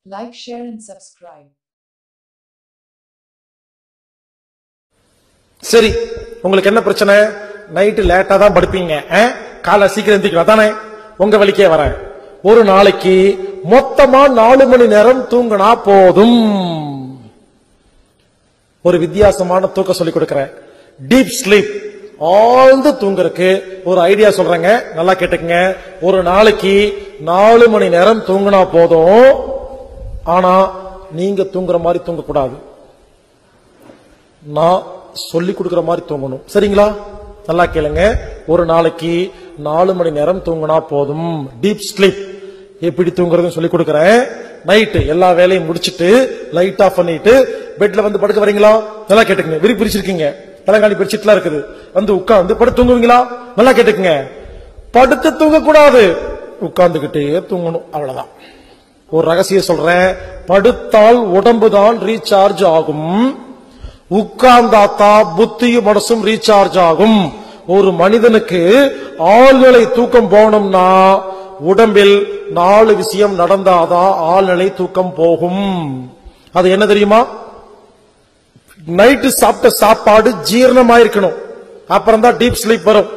Like, share, and subscribe. சரி உங்களுக்கு என்ன பிரச்சனை நைட்டு லேட்டா தான் படுப்பீங்க ஆ? காலை சீக்கிரம் எந்திரிக்கலாம் தானே உங்க வழிக்கே வரேன் ஒரு நாளைக்கு மொத்தமா நாலு மணி நேரம் தூங்கினா போதும் ஒரு வித்தியாசமான தூக்கம் சொல்லி கொடுக்கிறேன் டீப் ஸ்லீப் ஆழ்ந்து தூங்குறதுக்கு ஒரு ஐடியா சொல்றேங்க நல்லா கேட்டுக்கங்க ஒரு நாளைக்கு நாலு மணி நேரம் தூங்கினா போதும் ஆனா நீங்க தூங்குற மாதிரி தூங்கக்கூடாது நான் சொல்லி கொடுக்கிற மாதிரி தூங்கணும் சரிங்களா நல்லா கேளுங்க ஒரு நாளைக்கு நாலு மணி நேரம் தூங்கினா போதும் டீப் ஸ்லீப் எப்படி தூங்குறதுன்னு சொல்லி கொடுக்கறேன் நைட்டு எல்லா வேலையும் முடிச்சிட்டு லைட் ஆஃப் பண்ணிட்டு பெட்ல வந்து படுக்க வரீங்களா நல்லா கேட்டுக்கங்க விரி பிரிச்சிருக்கீங்க தலைகாணி பெட்ஷீட்லாம் இருக்குது வந்து உட்கார்ந்து படுத்து தூங்குவீங்களா நல்லா கேட்டுக்கங்க படுத்து தூங்க கூடாது உட்கார்ந்துகிட்டே தூங்கணும் அவ்வளவுதான் ஒரு ரகசியம் சொல்றேன் படுத்தால் உடம்பு தான் ரீசார்ஜ் ஆகும் உட்கார்ந்தாத்தா புத்தியும் மனசும் ரீசார்ஜ் ஆகும் ஒரு மனிதனுக்கு ஆழ்நிலை தூக்கம் போகணும்னா உடம்பில் நாலு விஷயம் நடந்தாதான் ஆழ்நிலை தூக்கம் போகும் அது என்ன தெரியுமா நைட்டு சாப்பிட்ட சாப்பாடு ஜீரணமாயிருக்கணும் அப்புறம் தான் டீப் ஸ்லீப் வரும்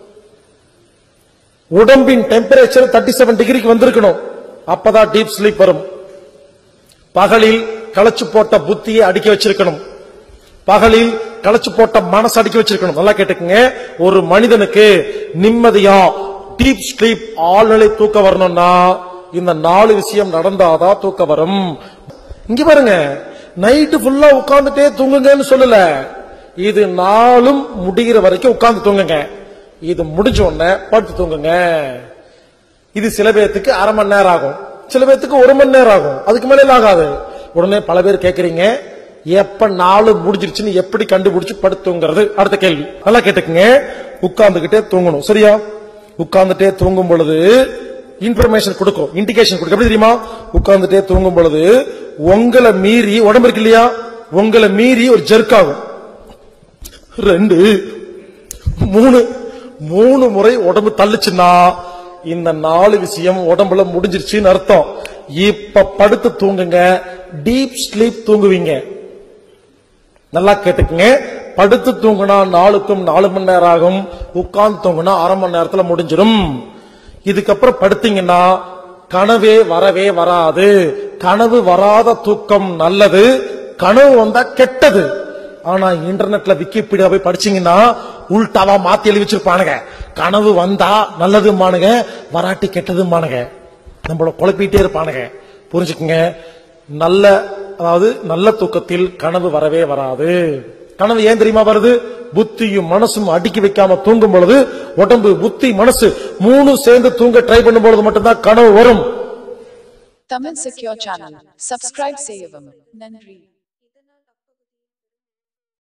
உடம்பின் டெம்பரேச்சர் தேர்ட்டி செவன் டிகிரிக்கு வந்திருக்கணும் அப்பதான் டீப் ஸ்லீப் வரும் பகலில் களைச்சு போட்ட புத்தியை அடுக்கி வச்சிருக்கணும் பகலில் களைச்சு போட்ட மனசு அடுக்கி வச்சிருக்கணும் நல்லா கேட்டுக்கங்க ஒரு மனிதனுக்கு நிம்மதியா டீப் ஸ்லீப் ஆழ்நிலை தூக்கம் வரணும்னா இந்த நாலு விஷயம் நடந்தாதான் தூக்கம் வரும் இங்க பாருங்க நைட்டு ஃபுல்லா உட்கார்ந்துட்டே தூங்குங்கன்னு சொல்லல இது நாளும் முடிகிற வரைக்கும் உட்கார்ந்து தூங்குங்க இது முடிஞ்ச உடனே படுத்து தூங்குங்க இது சில பேர்த்துக்கு அரை மணி நேரம் ஆகும் சில பேர்த்துக்கு ஒரு மணி நேரம் ஆகும் அதுக்கு மேல எல்லாம் ஆகாது உடனே பல பேர் கேக்குறீங்க எப்ப நாலு முடிஞ்சிருச்சுன்னு எப்படி கண்டுபிடிச்சு படுத்துங்கிறது அடுத்த கேள்வி நல்லா கேட்டுக்குங்க உட்கார்ந்துகிட்டே தூங்கணும் சரியா உட்கார்ந்துட்டே தூங்கும் பொழுது இன்ஃபர்மேஷன் கொடுக்கும் இண்டிகேஷன் கொடுக்கும் எப்படி தெரியுமா உட்கார்ந்துட்டே தூங்கும் பொழுது உங்களை மீறி உடம்பு இருக்கு இல்லையா உங்களை மீறி ஒரு ஜெர்க் ஆகும் ரெண்டு மூணு மூணு முறை உடம்பு தள்ளுச்சுன்னா இந்த நாலு விஷயம் உடம்புல முடிஞ்சிருச்சுன்னு அர்த்தம் இப்ப படுத்து தூங்குங்க டீப் ஸ்லீப் தூங்குவீங்க நல்லா கேட்டுக்குங்க படுத்து தூங்குனா நாலுக்கும் நாலு மணி நேரம் ஆகும் உட்கார்ந்து தூங்குனா அரை மணி நேரத்துல முடிஞ்சிடும் இதுக்கப்புறம் படுத்தீங்கன்னா கனவே வரவே வராது கனவு வராத தூக்கம் நல்லது கனவு வந்தா கெட்டது ஆனா இன்டர்நெட்ல விக்கிபீடியா போய் படிச்சீங்கன்னா உள்டாவா மாத்தி எழுதி வச்சிருப்பானுங்க கனவு வந்தா நல்லதுமானுங்க வராட்டி கெட்டதுமானுங்க நம்மள குழப்பிட்டே இருப்பானுங்க புரிஞ்சுக்குங்க நல்ல அதாவது நல்ல தூக்கத்தில் கனவு வரவே வராது கனவு ஏன் தெரியுமா வருது புத்தியும் மனசும் அடுக்கி வைக்காம தூங்கும் பொழுது உடம்பு புத்தி மனசு மூணு சேர்ந்து தூங்க ட்ரை பண்ணும் பொழுது மட்டும்தான் கனவு வரும் Tamil Secure Channel. Subscribe செய்யவும் நன்றி